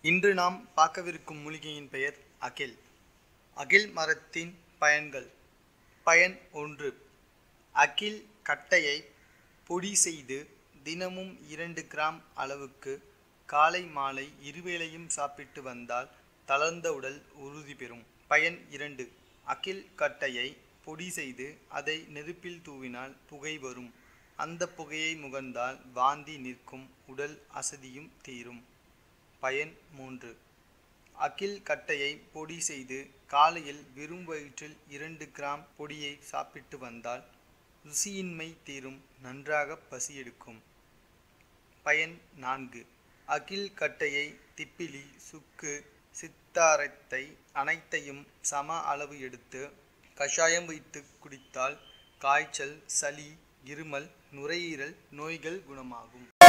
இன்று நாம் பார்க்கவிருக்கும் மூலிகையின் பெயர் அகில் அகில் மரத்தின் பயன்கள் பயன் ஒன்று அகில் கட்டையை பொடி செய்து தினமும் இரண்டு கிராம் அளவுக்கு காலை மாலை இருவேளையும் சாப்பிட்டு வந்தால் தளர்ந்த உடல் உறுதி பெறும் பயன் இரண்டு அகில் கட்டையை பொடி செய்து அதை நெருப்பில் தூவினால் புகை வரும் அந்த புகையை முகர்ந்தால் வாந்தி நிற்கும் உடல் அசதியும் தீரும் பயன் மூன்று அகில் கட்டையை பொடி செய்து காலையில் வெறும் வயிற்றில் இரண்டு கிராம் பொடியை சாப்பிட்டு வந்தால் ருசியின்மை தீரும் நன்றாக பசி எடுக்கும் பயன் நான்கு அகில் கட்டையை திப்பிலி சுக்கு சித்தாரத்தை அனைத்தையும் சம அளவு எடுத்து கஷாயம் வைத்து குடித்தால் காய்ச்சல் சளி இருமல் நுரையீரல் நோய்கள் குணமாகும்